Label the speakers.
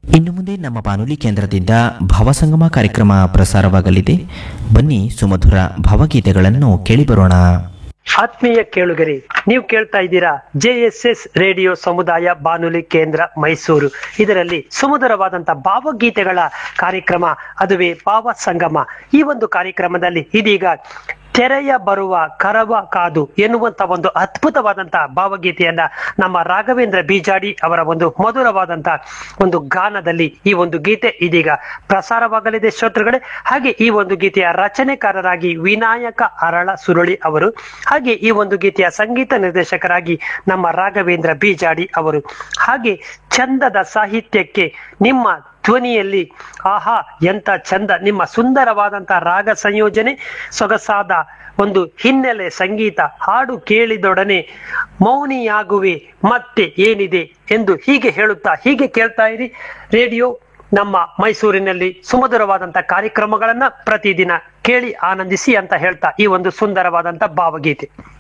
Speaker 1: ಇನ್ನು ಮುಂದೆ ನಮ್ಮ ಬಾನುಲಿ ಕೇಂದ್ರದಿಂದ ಭಾವಸಂಗಮ ಕಾರ್ಯಕ್ರಮ ಪ್ರಸಾರವಾಗಲಿದೆ ಬನ್ನಿ ಸುಮಧುರ ಭಾವಗೀತೆಗಳನ್ನು ಕೇಳಿಬರೋಣ
Speaker 2: ಆತ್ಮೀಯ ಕೇಳುಗರಿ ನೀವು ಕೇಳ್ತಾ ಇದ್ದೀರಾ ಜೆ ಎಸ್ ಎಸ್ ರೇಡಿಯೋ ಸಮುದಾಯ ಬಾನುಲಿ ಕೇಂದ್ರ ಮೈಸೂರು ಇದರಲ್ಲಿ ಸುಮಧುರವಾದಂತ ಭಾವಗೀತೆಗಳ ಕಾರ್ಯಕ್ರಮ ಅದುವೇ ಭಾವ ಸಂಗಮ ಈ ಒಂದು ಕಾರ್ಯಕ್ರಮದಲ್ಲಿ ಇದೀಗ ತೆರೆಯ ಬರುವ ಕರವ ಕಾದು ಎನ್ನುವಂತ ಒಂದು ಅದ್ಭುತವಾದಂತ ಭಾವಗೀತೆಯನ್ನ ನಮ್ಮ ರಾಘವೇಂದ್ರ ಬೀಜಾಡಿ ಅವರ ಒಂದು ಮಧುರವಾದಂತ ಒಂದು ಗಾನದಲ್ಲಿ ಈ ಒಂದು ಗೀತೆ ಇದೀಗ ಪ್ರಸಾರವಾಗಲಿದೆ ಶ್ರೋತೃಗಳೇ ಹಾಗೆ ಈ ಒಂದು ಗೀತೆಯ ರಚನೆಕಾರರಾಗಿ ವಿನಾಯಕ ಅರಳ ಸುರುಳಿ ಅವರು ಹಾಗೆ ಈ ಒಂದು ಗೀತೆಯ ಸಂಗೀತ ನಿರ್ದೇಶಕರಾಗಿ ನಮ್ಮ ರಾಘವೇಂದ್ರ ಬೀಜಾಡಿ ಅವರು ಹಾಗೆ ಚಂದದ ಸಾಹಿತ್ಯಕ್ಕೆ ನಿಮ್ಮ ಧ್ವನಿಯಲ್ಲಿ ಆಹಾ ಎಂತ ಚಂದ ನಿಮ್ಮ ಸುಂದರವಾದಂತ ರಾಗ ಸಂಯೋಜನೆ ಸೊಗಸಾದ ಒಂದು ಹಿನ್ನೆಲೆ ಸಂಗೀತ ಹಾಡು ಕೇಳಿದೊಡನೆ ಮೌನಿಯಾಗುವೆ ಮತ್ತೆ ಏನಿದೆ ಎಂದು ಹೀಗೆ ಹೇಳುತ್ತಾ ಹೀಗೆ ಕೇಳ್ತಾ ಇರಿ ರೇಡಿಯೋ ನಮ್ಮ ಮೈಸೂರಿನಲ್ಲಿ ಸುಮಧುರವಾದಂತ ಕಾರ್ಯಕ್ರಮಗಳನ್ನ ಪ್ರತಿದಿನ ಕೇಳಿ ಆನಂದಿಸಿ ಅಂತ ಹೇಳ್ತಾ ಈ ಒಂದು ಸುಂದರವಾದಂತ ಭಾವಗೀತೆ